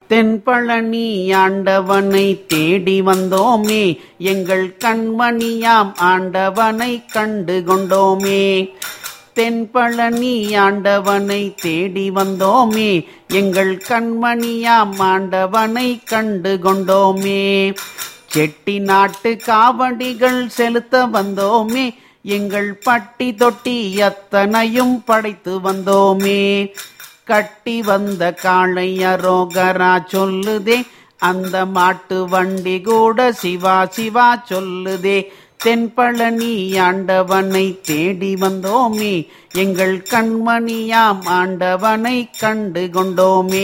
தென்பழனி ஆண்டவனை தேடி வந்தோமே எங்கள் கண்மணியாம் ஆண்டவனை கண்டு கொண்டோமே தென்பழனி ஆண்டவனை தேடி வந்தோமே எங்கள் கண்மணியாம் ஆண்டவனை கண்டு கொண்டோமே செட்டி நாட்டு காவடிகள் செலுத்த வந்தோமே எங்கள் பட்டி தொட்டி அத்தனையும் படைத்து வந்தோமே கட்டி வந்த காளை அரோகரா சொல்லுதே அந்த மாட்டு வண்டி கூட சிவா சிவா சொல்லுதே தென்பழனி ஆண்டவனை தேடி வந்தோமே எங்கள் கண்மணியாம் ஆண்டவனை கண்டு கொண்டோமே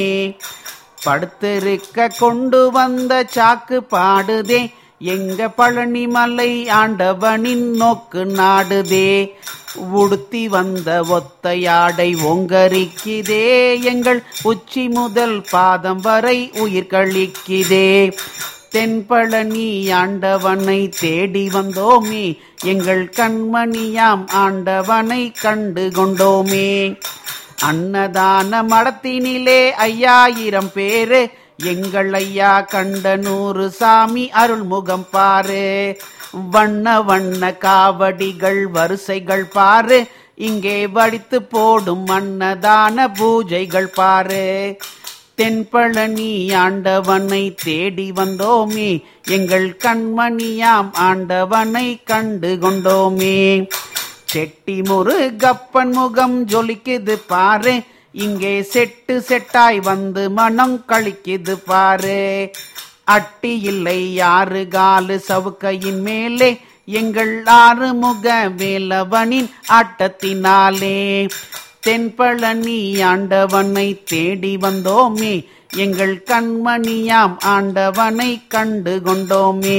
படுத்திருக்க கொண்டு வந்த சாக்கு பாடுதே எங்க பழனி மலை ஆண்டவனின் நோக்கு நாடுதே உடுத்தி வந்த ஒத்தையாடை ஒங்கரிக்குதே எங்கள் உச்சி முதல் பாதம் வரை உயிர் கழிக்குதே தென்பழனி ஆண்டவனை தேடி வந்தோமே எங்கள் கண்மணியாம் ஆண்டவனை கண்டு கொண்டோமே அன்னதான மடத்தினிலே ஐயாயிரம் பேரு எங்கள் ஐயா கண்ட நூறு சாமி அருள்முகம் பாரு வண்ண வண்ண காவடிகள் வரிசைகள் பாரு இங்கே வடித்து போடும் அன்னதான பூஜைகள் பாரு தென்பழனி ஆண்டவனை தேடி வந்தோமே எங்கள் கண்மணியாம் ஆண்டவனை கண்டு கொண்டோமே செட்டி முருகப்பன் முகம் ஜொலிக்குது பாரு இங்கே செட்டு செட்டாய் வந்து மனம் கழிக்குது பாரு அட்டி இல்லை யாரு காலு சவுக்கையின் மேலே எங்கள் ஆறு முக வேலவனின் ஆட்டத்தினாலே தென்பழனி ஆண்டவனை தேடி வந்தோமே எங்கள் கண்மணியாம் ஆண்டவனை கண்டு கொண்டோமே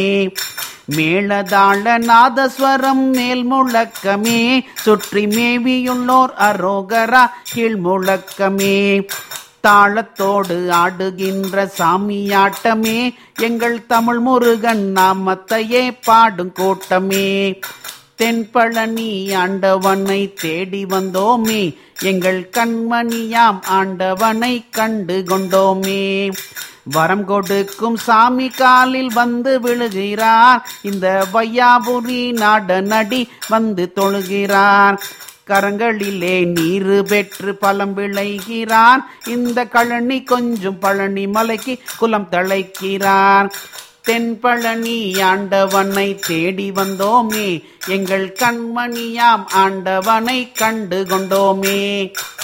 மேளதாள நாதஸ்வரம் மேல் முழக்கமே சுற்றி மேவியுள்ளோர் அரோகரா கீழ் முழக்கமே தாளத்தோடு ஆடுகின்ற சாமியாட்டமே எங்கள் தமிழ் முருகன் நாமத்தையே பாடும் கூட்டமே தென்பழனி ஆண்டவனை தேடி வந்தோமே எங்கள் கண்மணியாம் ஆண்டவனை கண்டு கொண்டோமே வரம் கொடுக்கும் சாமி காலில் வந்து விழுகிறார் இந்த வையாபுரி நாடனடி வந்து தொழுகிறார் கரங்களிலே நீரு பெற்று பழம் விளைகிறார் இந்த கழனி கொஞ்சம் பழனி மலைக்கு குலம் தழைக்கிறார் தென்பழனி ஆண்டவனை தேடி வந்தோமே எங்கள் கண்மணியாம் ஆண்டவனை கண்டு கொண்டோமே